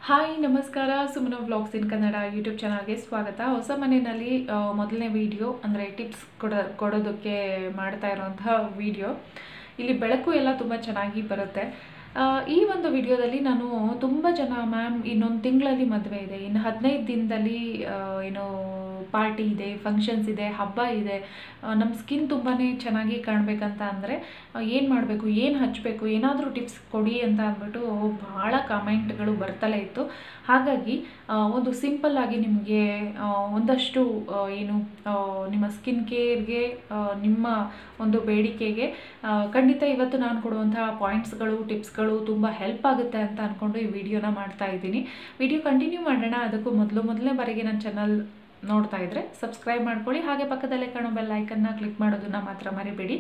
hi ನಮಸ್ಕಾರ Sumana vlogs in Kannada YouTube ಚಾನಲ್ಗೆ ಸ್ವಾಗತ ಹೊಸ ಮನೆಯಲ್ಲಿ ಆ, ಮೊದಲನೇ ವಿಡಿಯೋ ಅಂದರೆ ಟಿಪ್ಸ್ ಕೊಡ ಕೊಡೋದಕ್ಕೆ ಮಾಡ್ತಾ ಇರೋಂತಹ ವಿಡಿಯೋ ಇಲ್ಲಿ ಬೆಳಕು ಎಲ್ಲ ತುಂಬ ಚೆನ್ನಾಗಿ ಬರುತ್ತೆ ಆ, ಈ ಒಂದು ವಿಡಿಯೋದಲ್ಲಿ ನಾನು ತುಂಬ ಜನ ಮ್ಯಾಮ್ ಇನ್ನೊಂದು ತಿಂಗಳಲ್ಲಿ ಮದುವೆ ಇದೆ ಇನ್ನು ಹದಿನೈದು ದಿನದಲ್ಲಿ ಆ, ಏನು ಪಾರ್ಟಿ ಇದೆ ಫಂಕ್ಷನ್ಸ್ ಇದೆ ಹಬ್ಬ ಇದೆ ನಮ್ಮ ಸ್ಕಿನ್ ತುಂಬಾ ಚೆನ್ನಾಗಿ ಕಾಣಬೇಕಂತ ಅಂದರೆ ಏನು ಮಾಡಬೇಕು ಏನು ಹಚ್ಚಬೇಕು ಏನಾದರೂ ಟಿಪ್ಸ್ ಕೊಡಿ ಅಂತ ಅಂದ್ಬಿಟ್ಟು ಭಾಳ ಕಮೆಂಟ್ಗಳು ಬರ್ತಲೇ ಇತ್ತು ಹಾಗಾಗಿ ಆ, ಒಂದು ಸಿಂಪಲ್ ಆಗಿ ನಿಮಗೆ ಆ, ಒಂದಷ್ಟು ಆ, ಏನು ಆ, ನಿಮ್ಮ ಸ್ಕಿನ್ ಕೇರ್ಗೆ ನಿಮ್ಮ ಒಂದು ಬೇಡಿಕೆಗೆ ಆ, ಖಂಡಿತ ಇವತ್ತು ನಾನು ಕೊಡುವಂತಹ ಪಾಯಿಂಟ್ಸ್ಗಳು ಟಿಪ್ಸ್ಗಳು ತುಂಬ ಹೆಲ್ಪ್ ಆಗುತ್ತೆ ಅಂತ ಅಂದ್ಕೊಂಡು ಈ ವಿಡಿಯೋನ ಮಾಡ್ತಾ ಇದ್ದೀನಿ ವಿಡಿಯೋ ಕಂಟಿನ್ಯೂ ಮಾಡೋಣ ಅದಕ್ಕೂ ಮೊದಲು ಮೊದಲನೇ ಬಾರಿಗೆ ನನ್ನ ಚಾನಲ್ ನೋಡ್ತಾ ಇದ್ರೆ ಸಬ್ಸ್ಕ್ರೈಬ್ ಮಾಡ್ಕೊಳ್ಳಿ ಹಾಗೆ ಪಕ್ಕದಲ್ಲೇ ಕಾಣೋ ಬೆಲ್ ಐಕನ್ನ ಕ್ಲಿಕ್ ಮಾಡೋದನ್ನ ಮಾತ್ರ ಮರಿಬೇಡಿ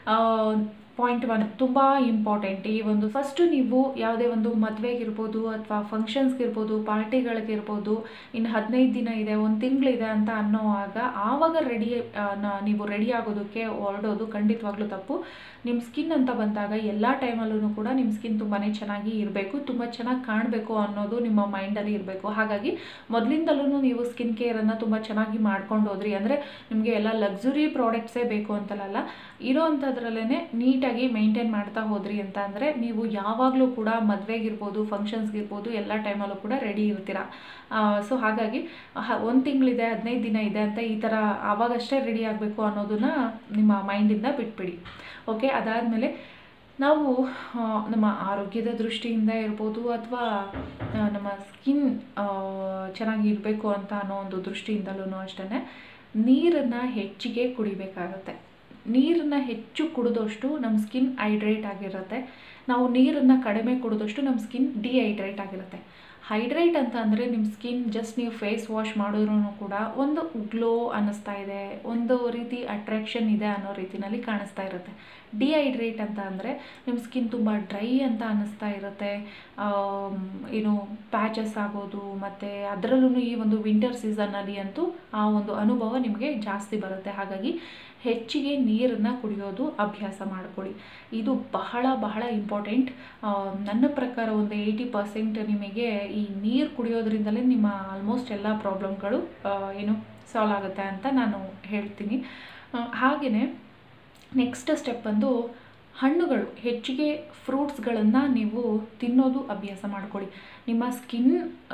ಪಾಯಿಂಟ್ ಒನ್ ತುಂಬ ಇಂಪಾರ್ಟೆಂಟ್ ಈ ಒಂದು ಫಸ್ಟು ನೀವು ಯಾವುದೇ ಒಂದು ಮದುವೆಗಿರ್ಬೋದು ಅಥವಾ ಫಂಕ್ಷನ್ಸ್ಗಿರ್ಬೋದು ಪಾರ್ಟಿಗಳಿಗಿರ್ಬೋದು ಇನ್ನು ಹದಿನೈದು ದಿನ ಇದೆ ಒಂದು ತಿಂಗಳಿದೆ ಅಂತ ಅನ್ನೋವಾಗ ಆವಾಗ ರೆಡಿ ನೀವು ರೆಡಿ ಆಗೋದಕ್ಕೆ ಹೊರಡೋದು ಖಂಡಿತವಾಗ್ಲೂ ತಪ್ಪು ನಿಮ್ಮ ಸ್ಕಿನ್ ಅಂತ ಬಂದಾಗ ಎಲ್ಲ ಟೈಮಲ್ಲೂ ಕೂಡ ನಿಮ್ಮ ಸ್ಕಿನ್ ತುಂಬಾ ಚೆನ್ನಾಗಿ ಇರಬೇಕು ತುಂಬ ಚೆನ್ನಾಗಿ ಕಾಣಬೇಕು ಅನ್ನೋದು ನಿಮ್ಮ ಮೈಂಡಲ್ಲಿ ಇರಬೇಕು ಹಾಗಾಗಿ ಮೊದಲಿಂದಲೂ ನೀವು ಸ್ಕಿನ್ ಕೇರನ್ನು ತುಂಬ ಚೆನ್ನಾಗಿ ಮಾಡ್ಕೊಂಡು ಹೋದ್ರಿ ಅಂದರೆ ನಿಮಗೆ ಎಲ್ಲ ಲಕ್ಸುರಿ ಪ್ರಾಡಕ್ಟ್ಸೇ ಬೇಕು ಅಂತಲಲ್ಲ ಇರೋ ಅಂಥದ್ರಲ್ಲೇ ನೀಟಾಗಿ ಮೇಂಟೈನ್ ಮಾಡ್ತಾ ಹೋದ್ರಿ ಅಂತ ಅಂದರೆ ನೀವು ಯಾವಾಗಲೂ ಕೂಡ ಮದುವೆಗಿರ್ಬೋದು ಫಂಕ್ಷನ್ಸ್ಗಿರ್ಬೋದು ಎಲ್ಲ ಟೈಮಲ್ಲೂ ಕೂಡ ರೆಡಿ ಇರ್ತೀರ ಸೊ ಹಾಗಾಗಿ ಒಂದು ತಿಂಗಳಿದೆ ಹದಿನೈದು ದಿನ ಇದೆ ಅಂತ ಈ ಥರ ಆವಾಗಷ್ಟೇ ರೆಡಿ ಆಗಬೇಕು ಅನ್ನೋದನ್ನ ನಿಮ್ಮ ಮೈಂಡಿಂದ ಬಿಟ್ಬಿಡಿ ಓಕೆ ಅದಾದಮೇಲೆ ನಾವು ಆ, ನಮ್ಮ ಆರೋಗ್ಯದ ದೃಷ್ಟಿಯಿಂದ ಇರ್ಬೋದು ಅಥವಾ ನಮ್ಮ ಸ್ಕಿನ್ ಚೆನ್ನಾಗಿ ಇರಬೇಕು ಅಂತ ಅನ್ನೋ ಒಂದು ದೃಷ್ಟಿಯಿಂದಲೂ ಅಷ್ಟೇ ನೀರನ್ನು ಹೆಚ್ಚಿಗೆ ಕುಡಿಬೇಕಾಗತ್ತೆ ನೀರನ್ನು ಹೆಚ್ಚು ಕುಡಿದಷ್ಟು ನಮ್ಮ ಸ್ಕಿನ್ ಹೈಡ್ರೇಟ್ ಆಗಿರುತ್ತೆ ನಾವು ನೀರನ್ನು ಕಡಿಮೆ ಕುಡಿದಷ್ಟು ನಮ್ಮ ಸ್ಕಿನ್ ಡಿಹೈಡ್ರೇಟ್ ಆಗಿರುತ್ತೆ ಹೈಡ್ರೇಟ್ ಅಂತ ಅಂದರೆ ನಿಮ್ಮ ಸ್ಕಿನ್ ಜಸ್ಟ್ ನೀವು ಫೇಸ್ ವಾಶ್ ಮಾಡಿದ್ರೂ ಕೂಡ ಒಂದು ಗ್ಲೋ ಅನ್ನಿಸ್ತಾ ಇದೆ ಒಂದು ರೀತಿ ಅಟ್ರಾಕ್ಷನ್ ಇದೆ ಅನ್ನೋ ರೀತಿನಲ್ಲಿ ಕಾಣಿಸ್ತಾ ಇರುತ್ತೆ ಡಿಹೈಡ್ರೇಟ್ ಅಂತ ಅಂದರೆ ನಿಮ್ಮ ಸ್ಕಿನ್ ತುಂಬ ಡ್ರೈ ಅಂತ ಅನ್ನಿಸ್ತಾ ಇರುತ್ತೆ ಆಮ್, ಏನು ಪ್ಯಾಚಸ್ ಆಗೋದು ಮತ್ತು ಅದರಲ್ಲೂ ಈ ಒಂದು ವಿಂಟರ್ ಸೀಸನ್ನಲ್ಲಿ ಅಂತೂ ಆ ಒಂದು ಅನುಭವ ನಿಮಗೆ ಜಾಸ್ತಿ ಬರುತ್ತೆ ಹಾಗಾಗಿ ಹೆಚ್ಚಿಗೆ ನೀರನ್ನು ಕುಡಿಯೋದು ಅಭ್ಯಾಸ ಮಾಡಿಕೊಳ್ಳಿ ಇದು ಬಹಳ ಬಹಳ ಇಂಪಾರ್ಟೆಂಟ್ ನನ್ನ ಪ್ರಕಾರ ಒಂದು ಏಯ್ಟಿ ಪರ್ಸೆಂಟ್ ನಿಮಗೆ ಈ ನೀರು ಕುಡಿಯೋದ್ರಿಂದಲೇ ನಿಮ್ಮ ಆಲ್ಮೋಸ್ಟ್ ಎಲ್ಲ ಪ್ರಾಬ್ಲಮ್ಗಳು ಏನು ಸಾಲ್ವ್ ಆಗುತ್ತೆ ಅಂತ ನಾನು ಹೇಳ್ತೀನಿ ಹಾಗೆಯೇ ನೆಕ್ಸ್ಟ್ ಸ್ಟೆಪ್ ಬಂದು ಹಣ್ಣುಗಳು ಹೆಚ್ಚಿಗೆ ಫ್ರೂಟ್ಸ್ಗಳನ್ನು ನೀವು ತಿನ್ನೋದು ಅಭ್ಯಾಸ ಮಾಡ್ಕೊಳ್ಳಿ ನಿಮ್ಮ ಸ್ಕಿನ್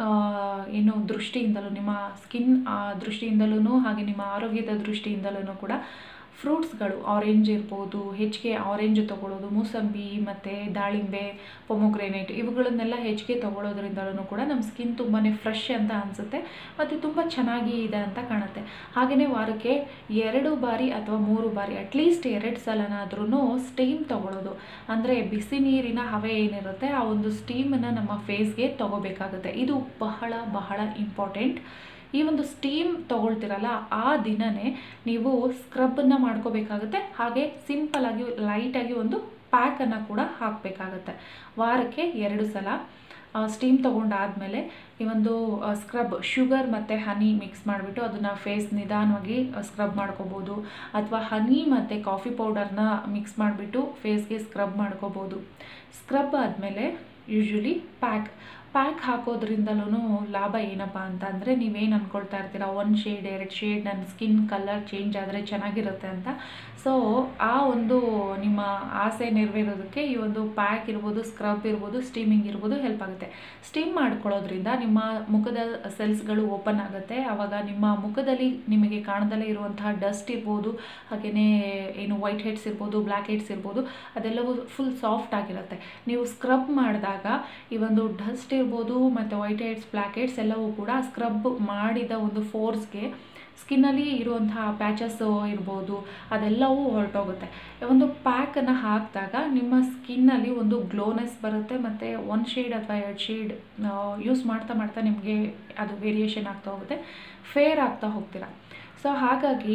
ಏನು ದೃಷ್ಟಿಯಿಂದಲೂ ನಿಮ್ಮ ಸ್ಕಿನ್ ದೃಷ್ಟಿಯಿಂದಲೂ ಹಾಗೆ ನಿಮ್ಮ ಆರೋಗ್ಯದ ದೃಷ್ಟಿಯಿಂದಲೂ ಕೂಡ ಫ್ರೂಟ್ಸ್ಗಳು ಆರೆಂಜ್ ಇರ್ಬೋದು ಹೆಚ್ಚಿಗೆ ಆರೆಂಜ್ ತೊಗೊಳ್ಳೋದು ಮೂಸಂಬಿ ಮತ್ತು ದಾಳಿಂಬೆ ಪೊಮೊಗ್ರೆನೇಟ್ ಇವುಗಳನ್ನೆಲ್ಲ ಹೆಚ್ಚಿಗೆ ತೊಗೊಳ್ಳೋದ್ರಿಂದಲೂ ಕೂಡ ನಮ್ಮ ಸ್ಕಿನ್ ತುಂಬಾ ಫ್ರೆಶ್ ಅಂತ ಅನಿಸುತ್ತೆ ಮತ್ತು ತುಂಬ ಚೆನ್ನಾಗಿ ಇದೆ ಅಂತ ಕಾಣುತ್ತೆ ಹಾಗೆಯೇ ವಾರಕ್ಕೆ ಎರಡು ಬಾರಿ ಅಥವಾ ಮೂರು ಬಾರಿ ಅಟ್ಲೀಸ್ಟ್ ಎರಡು ಸಲನಾದ್ರೂ ಸ್ಟೀಮ್ ತೊಗೊಳ್ಳೋದು ಅಂದರೆ ಬಿಸಿ ನೀರಿನ ಹವೆ ಏನಿರುತ್ತೆ ಆ ಒಂದು ಸ್ಟೀಮನ್ನು ನಮ್ಮ ಫೇಸ್ಗೆ ತೊಗೋಬೇಕಾಗುತ್ತೆ ಇದು ಬಹಳ ಬಹಳ ಇಂಪಾರ್ಟೆಂಟ್ ಈ ಒಂದು ಸ್ಟೀಮ್ ತೊಗೊಳ್ತಿರಲ್ಲ ಆ ದಿನವೇ ನೀವು ಸ್ಕ್ರಬ್ಬನ್ನು ಮಾಡ್ಕೋಬೇಕಾಗುತ್ತೆ ಹಾಗೆ ಸಿಂಪಲಾಗಿ ಲೈಟಾಗಿ ಒಂದು ಪ್ಯಾಕನ್ನು ಕೂಡ ಹಾಕಬೇಕಾಗತ್ತೆ ವಾರಕ್ಕೆ ಎರಡು ಸಲ ಸ್ಟೀಮ್ ತೊಗೊಂಡಾದಮೇಲೆ ಈ ಒಂದು ಸ್ಕ್ರಬ್ ಶುಗರ್ ಮತ್ತು ಹನಿ ಮಿಕ್ಸ್ ಮಾಡಿಬಿಟ್ಟು ಅದನ್ನು ಫೇಸ್ ನಿಧಾನವಾಗಿ ಸ್ಕ್ರಬ್ ಮಾಡ್ಕೋಬೋದು ಅಥವಾ ಹನಿ ಮತ್ತು ಕಾಫಿ ಪೌಡರ್ನ ಮಿಕ್ಸ್ ಮಾಡಿಬಿಟ್ಟು ಫೇಸ್ಗೆ ಸ್ಕ್ರಬ್ ಮಾಡ್ಕೋಬೋದು ಸ್ಕ್ರಬ್ ಆದಮೇಲೆ ಯೂಶ್ವಲಿ ಪ್ಯಾಕ್ ಪ್ಯಾಕ್ ಹಾಕೋದ್ರಿಂದಲೂ ಲಾಭ ಏನಪ್ಪ ಅಂತ ಅಂದರೆ ನೀವೇನು ಅಂದ್ಕೊಳ್ತಾ ಇರ್ತೀರ ಒಂದು ಶೇಡ್ ಎರಡು ಶೇಡ್ ನನ್ನ ಸ್ಕಿನ್ ಕಲರ್ ಚೇಂಜ್ ಆದರೆ ಚೆನ್ನಾಗಿರುತ್ತೆ ಅಂತ ಸೊ ಆ ಒಂದು ನಿಮ್ಮ ಆಸೆ ನೆರವೇರೋದಕ್ಕೆ ಈ ಒಂದು ಪ್ಯಾಕ್ ಇರ್ಬೋದು ಸ್ಕ್ರಬ್ ಇರ್ಬೋದು ಸ್ಟೀಮಿಂಗ್ ಇರ್ಬೋದು ಹೆಲ್ಪ್ ಆಗುತ್ತೆ ಸ್ಟೀಮ್ ಮಾಡ್ಕೊಳ್ಳೋದ್ರಿಂದ ನಿಮ್ಮ ಮುಖದ ಸೆಲ್ಸ್ಗಳು ಓಪನ್ ಆಗುತ್ತೆ ಆವಾಗ ನಿಮ್ಮ ಮುಖದಲ್ಲಿ ನಿಮಗೆ ಕಾಣದಲ್ಲೇ ಇರುವಂತಹ ಡಸ್ಟ್ ಇರ್ಬೋದು ಹಾಗೆಯೇ ಏನು ವೈಟ್ ಹೆಡ್ಸ್ ಇರ್ಬೋದು ಬ್ಲ್ಯಾಕ್ ಹೆಡ್ಸ್ ಇರ್ಬೋದು ಅದೆಲ್ಲವೂ ಫುಲ್ ಸಾಫ್ಟ್ ಆಗಿರುತ್ತೆ ನೀವು ಸ್ಕ್ರಬ್ ಮಾಡಿದಾಗ ಈ ಒಂದು ಡಸ್ಟ್ ಇರ್ಬೋದು ಮತ್ತು ವೈಟ್ ಹೆಡ್ಸ್ ಬ್ಲ್ಯಾಕ್ ಹೆಡ್ಸ್ ಎಲ್ಲವೂ ಕೂಡ ಸ್ಕ್ರಬ್ ಮಾಡಿದ ಒಂದು ಫೋರ್ಸ್ಗೆ ಸ್ಕಿನ್ನಲ್ಲಿ ಇರುವಂತಹ ಪ್ಯಾಚಸ್ ಇರ್ಬೋದು ಅದೆಲ್ಲವೂ ಹೊರಟೋಗುತ್ತೆ ಒಂದು ಪ್ಯಾಕನ್ನು ಹಾಕಿದಾಗ ನಿಮ್ಮ ಸ್ಕಿನ್ನಲ್ಲಿ ಒಂದು ಗ್ಲೋನೆಸ್ ಬರುತ್ತೆ ಮತ್ತು ಒಂದು ಶೇಡ್ ಅಥವಾ ಎರಡು ಶೇಡ್ ಯೂಸ್ ಮಾಡ್ತಾ ಮಾಡ್ತಾ ನಿಮಗೆ ಅದು ವೇರಿಯೇಷನ್ ಆಗ್ತಾ ಹೋಗುತ್ತೆ ಫೇರ್ ಆಗ್ತಾ ಹೋಗ್ತೀರಾ ಸೊ ಹಾಗಾಗಿ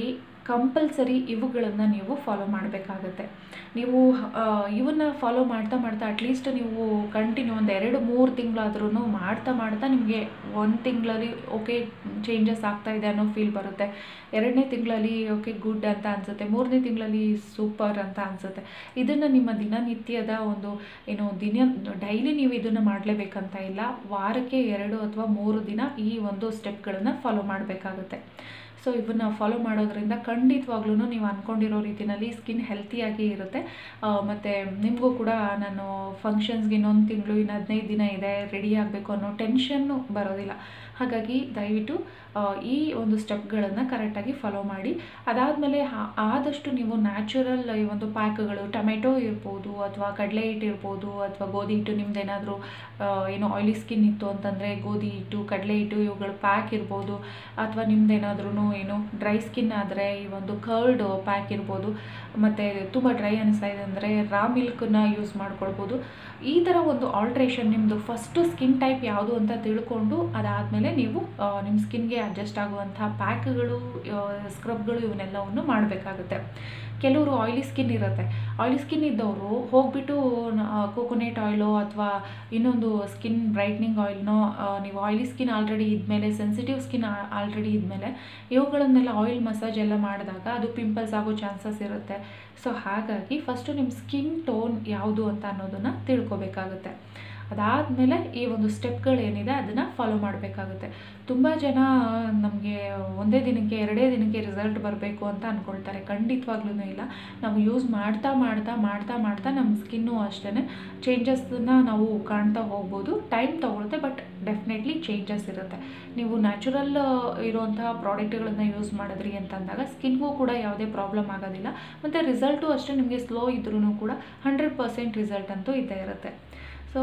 ಕಂಪಲ್ಸರಿ ಇವುಗಳನ್ನು ನೀವು ಫಾಲೋ ಮಾಡಬೇಕಾಗತ್ತೆ ನೀವು ಇವನ್ನ ಫಾಲೋ ಮಾಡ್ತಾ ಮಾಡ್ತಾ ಅಟ್ಲೀಸ್ಟ್ ನೀವು ಕಂಟಿನ್ಯೂ ಒಂದು ಎರಡು ಮೂರು ತಿಂಗಳಾದ್ರೂ ಮಾಡ್ತಾ ಮಾಡ್ತಾ ನಿಮಗೆ ಒಂದು ತಿಂಗಳಲ್ಲಿ ಓಕೆ ಚೇಂಜಸ್ ಆಗ್ತಾ ಇದೆ ಅನ್ನೋ ಫೀಲ್ ಬರುತ್ತೆ ಎರಡನೇ ತಿಂಗಳಲ್ಲಿ ಓಕೆ ಗುಡ್ ಅಂತ ಅನಿಸುತ್ತೆ ಮೂರನೇ ತಿಂಗಳಲ್ಲಿ ಸೂಪರ್ ಅಂತ ಅನಿಸುತ್ತೆ ಇದನ್ನು ನಿಮ್ಮ ದಿನನಿತ್ಯದ ಒಂದು ಏನು ದಿನ ಡೈಲಿ ನೀವು ಇದನ್ನು ಮಾಡಲೇಬೇಕಂತ ಇಲ್ಲ ವಾರಕ್ಕೆ ಎರಡು ಅಥವಾ ಮೂರು ದಿನ ಈ ಒಂದು ಸ್ಟೆಪ್ಗಳನ್ನು ಫಾಲೋ ಮಾಡಬೇಕಾಗುತ್ತೆ ಸೊ ಇವನ್ನ ಫಾಲೋ ಮಾಡೋದ್ರಿಂದ ಖಂಡಿತವಾಗ್ಲೂ ನೀವು ಅಂದ್ಕೊಂಡಿರೋ ರೀತಿಯಲ್ಲಿ ಸ್ಕಿನ್ ಹೆಲ್ತಿಯಾಗಿ ಇರುತ್ತೆ ಮತ್ತು ನಿಮಗೂ ಕೂಡ ನಾನು ಫಂಕ್ಷನ್ಸ್ಗೆ ಇನ್ನೊಂದು ತಿಂಗಳು ಇನ್ನು ಹದಿನೈದು ದಿನ ಇದೆ ರೆಡಿ ಆಗಬೇಕು ಅನ್ನೋ ಟೆನ್ಷನ್ನು ಬರೋದಿಲ್ಲ ಹಾಗಾಗಿ ದಯವಿಟ್ಟು ಈ ಒಂದು ಸ್ಟೆಪ್ಗಳನ್ನು ಕರೆಕ್ಟಾಗಿ ಫಾಲೋ ಮಾಡಿ ಅದಾದಮೇಲೆ ಆದಷ್ಟು ನೀವು ನ್ಯಾಚುರಲ್ ಈ ಒಂದು ಪ್ಯಾಕ್ಗಳು ಟೊಮೆಟೊ ಇರ್ಬೋದು ಅಥವಾ ಕಡಲೆ ಹಿಟ್ಟು ಇರ್ಬೋದು ಅಥವಾ ಗೋಧಿ ಹಿಟ್ಟು ನಿಮ್ದೇನಾದರೂ ಏನು ಆಯಿಲಿ ಸ್ಕಿನ್ ಇತ್ತು ಅಂತಂದರೆ ಗೋಧಿ ಹಿಟ್ಟು ಕಡಲೆ ಹಿಟ್ಟು ಇವುಗಳು ಪ್ಯಾಕ್ ಇರ್ಬೋದು ಅಥವಾ ನಿಮ್ದೇನಾದ್ರೂ ಏನು ಡ್ರೈ ಸ್ಕಿನ್ ಆದರೆ ಈ ಒಂದು ಕರ್ಡ್ ಪ್ಯಾಕ್ ಇರ್ಬೋದು ಮತ್ತು ತುಂಬ ಡ್ರೈ ಅನಿಸ್ತಾ ಇದೆ ಅಂದರೆ ರಾ ಮಿಲ್ಕನ್ನ ಯೂಸ್ ಮಾಡ್ಕೊಳ್ಬೋದು ಈ ಥರ ಒಂದು ಆಲ್ಟ್ರೇಷನ್ ನಿಮ್ಮದು ಫಸ್ಟು ಸ್ಕಿನ್ ಟೈಪ್ ಯಾವುದು ಅಂತ ತಿಳ್ಕೊಂಡು ಅದಾದಮೇಲೆ ನೀವು ನಿಮ್ಮ ಸ್ಕಿನ್ಗೆ ಅಡ್ಜಸ್ಟ್ ಆಗುವಂಥ ಪ್ಯಾಕ್ಗಳು ಸ್ಕ್ರಬ್ಗಳು ಇವನ್ನೆಲ್ಲವನ್ನು ಮಾಡಬೇಕಾಗುತ್ತೆ ಕೆಲವರು ಆಯಿಲಿ ಸ್ಕಿನ್ ಇರುತ್ತೆ ಆಯಿಲಿ ಸ್ಕಿನ್ ಇದ್ದವರು ಹೋಗ್ಬಿಟ್ಟು ಕೋಕೋನೆಟ್ ಆಯಿಲು ಅಥವಾ ಇನ್ನೊಂದು ಸ್ಕಿನ್ ಬ್ರೈಟ್ನಿಂಗ್ ಆಯಿಲ್ನೋ ನೀವು ಆಯಿಲಿ ಸ್ಕಿನ್ ಆಲ್ರೆಡಿ ಇದ್ಮೇಲೆ ಸೆನ್ಸಿಟಿವ್ ಸ್ಕಿನ್ ಆಲ್ರೆಡಿ ಇದ್ಮೇಲೆ ಇವುಗಳನ್ನೆಲ್ಲ ಆಯಿಲ್ ಮಸಾಜ್ ಎಲ್ಲ ಮಾಡಿದಾಗ ಅದು ಪಿಂಪಲ್ಸ್ ಆಗೋ ಚಾನ್ಸಸ್ ಇರುತ್ತೆ ಸೊ ಹಾಗಾಗಿ ಫಸ್ಟು ನಿಮ್ಮ ಸ್ಕಿನ್ ಟೋನ್ ಯಾವುದು ಅಂತ ಅನ್ನೋದನ್ನು ತಿಳ್ಕೊಬೇಕಾಗುತ್ತೆ ಅದಾದಮೇಲೆ ಈ ಒಂದು ಸ್ಟೆಪ್ಗಳೇನಿದೆ ಅದನ್ನು ಫಾಲೋ ಮಾಡಬೇಕಾಗುತ್ತೆ ತುಂಬ ಜನ ನಮಗೆ ಒಂದೇ ದಿನಕ್ಕೆ ಎರಡೇ ದಿನಕ್ಕೆ ರಿಸಲ್ಟ್ ಬರಬೇಕು ಅಂತ ಅಂದ್ಕೊಳ್ತಾರೆ ಖಂಡಿತವಾಗ್ಲೂ ಇಲ್ಲ ನಾವು ಯೂಸ್ ಮಾಡ್ತಾ ಮಾಡ್ತಾ ಮಾಡ್ತಾ ಮಾಡ್ತಾ ನಮ್ಮ ಸ್ಕಿನ್ನು ಅಷ್ಟೇ ಚೇಂಜಸ್ನ ನಾವು ಕಾಣ್ತಾ ಹೋಗ್ಬೋದು ಟೈಮ್ ತೊಗೊಳುತ್ತೆ ಬಟ್ ಡೆಫಿನೆಟ್ಲಿ ಚೇಂಜಸ್ ಇರುತ್ತೆ ನೀವು ನ್ಯಾಚುರಲ್ ಇರುವಂತಹ ಪ್ರಾಡಕ್ಟ್ಗಳನ್ನು ಯೂಸ್ ಮಾಡಿದ್ರಿ ಅಂತಂದಾಗ ಸ್ಕಿನ್ಗೂ ಕೂಡ ಯಾವುದೇ ಪ್ರಾಬ್ಲಮ್ ಆಗೋದಿಲ್ಲ ಮತ್ತು ರಿಸಲ್ಟು ಅಷ್ಟೇ ನಿಮಗೆ ಸ್ಲೋ ಇದ್ರೂ ಕೂಡ ಹಂಡ್ರೆಡ್ ಪರ್ಸೆಂಟ್ ರಿಸಲ್ಟ್ ಅಂತೂ ಇದ್ದೇ ಇರುತ್ತೆ ಸೊ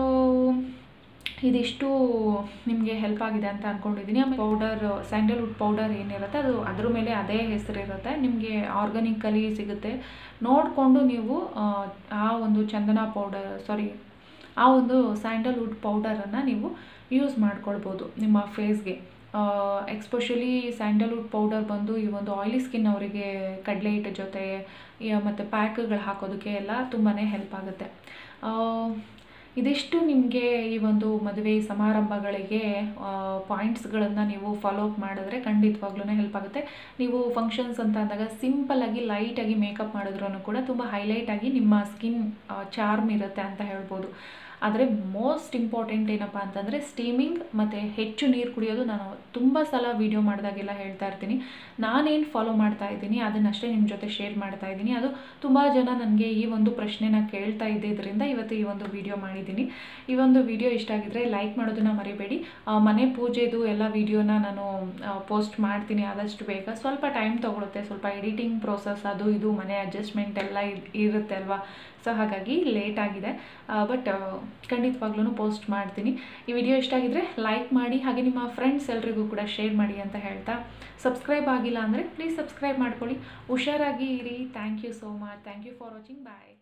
ಇದಿಷ್ಟು ನಿಮಗೆ ಹೆಲ್ಪ್ ಆಗಿದೆ ಅಂತ ಅಂದ್ಕೊಂಡಿದ್ದೀನಿ ಆಮೇಲೆ ಪೌಡರ್ ಸ್ಯಾಂಡಲ್ವುಡ್ ಪೌಡರ್ ಏನಿರುತ್ತೆ ಅದು ಅದ್ರ ಮೇಲೆ ಅದೇ ಹೆಸರಿರುತ್ತೆ ನಿಮಗೆ ಆರ್ಗಾನಿಕಲಿ ಸಿಗುತ್ತೆ ನೋಡಿಕೊಂಡು ನೀವು ಆ ಒಂದು ಚಂದನ ಪೌಡರ್ ಸಾರಿ ಆ ಒಂದು ಸ್ಯಾಂಡಲ್ವುಡ್ ಪೌಡರನ್ನು ನೀವು ಯೂಸ್ ಮಾಡ್ಕೊಳ್ಬೋದು ನಿಮ್ಮ ಫೇಸ್ಗೆ ಎಕ್ಸ್ಪೆಷಲಿ ಸ್ಯಾಂಡಲ್ವುಡ್ ಪೌಡರ್ ಬಂದು ಈ ಒಂದು ಆಯಿಲಿ ಸ್ಕಿನ್ ಅವರಿಗೆ ಕಡಲೆ ಹಿಟ್ಟು ಜೊತೆ ಮತ್ತು ಪ್ಯಾಕ್ಗಳು ಹಾಕೋದಕ್ಕೆ ಎಲ್ಲ ತುಂಬಾ ಹೆಲ್ಪ್ ಆಗುತ್ತೆ ಇದಿಷ್ಟು ನಿಮಗೆ ಈ ಒಂದು ಮದುವೆ ಸಮಾರಂಭಗಳಿಗೆ ಪಾಯಿಂಟ್ಸ್ಗಳನ್ನು ನೀವು ಫಾಲೋ ಅಪ್ ಮಾಡಿದ್ರೆ ಖಂಡಿತವಾಗ್ಲೂ ಹೆಲ್ಪ್ ಆಗುತ್ತೆ ನೀವು ಫಂಕ್ಷನ್ಸ್ ಅಂತ ಅಂದಾಗ ಸಿಂಪಲ್ಲಾಗಿ ಲೈಟಾಗಿ ಮೇಕಪ್ ಮಾಡಿದ್ರೂ ಕೂಡ ತುಂಬ ಹೈಲೈಟಾಗಿ ನಿಮ್ಮ ಸ್ಕಿನ್ ಚಾರ್ಮ್ ಇರುತ್ತೆ ಅಂತ ಹೇಳ್ಬೋದು ಆದರೆ ಮೋಸ್ಟ್ ಇಂಪಾರ್ಟೆಂಟ್ ಏನಪ್ಪ ಅಂತಂದರೆ ಸ್ಟೀಮಿಂಗ್ ಮತ್ತು ಹೆಚ್ಚು ನೀರು ಕುಡಿಯೋದು ನಾನು ತುಂಬ ಸಲ ವೀಡಿಯೋ ಮಾಡಿದಾಗೆಲ್ಲ ಹೇಳ್ತಾ ಇರ್ತೀನಿ ನಾನೇನು ಫಾಲೋ ಮಾಡ್ತಾ ಇದ್ದೀನಿ ಅದನ್ನಷ್ಟೇ ನಿಮ್ಮ ಜೊತೆ ಶೇರ್ ಮಾಡ್ತಾ ಇದ್ದೀನಿ ಅದು ತುಂಬ ಜನ ನನಗೆ ಈ ಒಂದು ಪ್ರಶ್ನೆನ ಕೇಳ್ತಾ ಇದ್ದಿದ್ದರಿಂದ ಇವತ್ತು ಈ ಒಂದು ವಿಡಿಯೋ ಮಾಡಿದ್ದೀನಿ ಈ ಒಂದು ವಿಡಿಯೋ ಇಷ್ಟ ಆಗಿದ್ರೆ ಲೈಕ್ ಮಾಡೋದನ್ನು ಮರಿಬೇಡಿ ಮನೆ ಪೂಜೆದು ಎಲ್ಲ ವಿಡಿಯೋನ ನಾನು ಪೋಸ್ಟ್ ಮಾಡ್ತೀನಿ ಆದಷ್ಟು ಬೇಗ ಸ್ವಲ್ಪ ಟೈಮ್ ತೊಗೊಳುತ್ತೆ ಸ್ವಲ್ಪ ಎಡಿಟಿಂಗ್ ಪ್ರೋಸೆಸ್ ಅದು ಇದು ಮನೆ ಅಡ್ಜಸ್ಟ್ಮೆಂಟ್ ಎಲ್ಲ ಇರುತ್ತೆ ಅಲ್ವಾ ಸೊ ಹಾಗಾಗಿ ಲೇಟ್ ಆಗಿದೆ ಬಟ್ ಖಂಡಿತವಾಗ್ಲೂ ಪೋಸ್ಟ್ ಮಾಡ್ತೀನಿ ಈ ವಿಡಿಯೋ ಇಷ್ಟ ಆಗಿದ್ರೆ ಲೈಕ್ ಮಾಡಿ ಹಾಗೆ ನಿಮ್ಮ ಫ್ರೆಂಡ್ಸ್ ಎಲ್ರಿಗೂ ಕೂಡ ಶೇರ್ ಮಾಡಿ ಅಂತ ಹೇಳ್ತಾ ಸಬ್ಸ್ಕ್ರೈಬ್ ಆಗಿಲ್ಲ ಅಂದರೆ ಪ್ಲೀಸ್ ಸಬ್ಸ್ಕ್ರೈಬ್ ಮಾಡ್ಕೊಳ್ಳಿ ಹುಷಾರಾಗಿ ಇರಿ thank you so much thank you for watching bye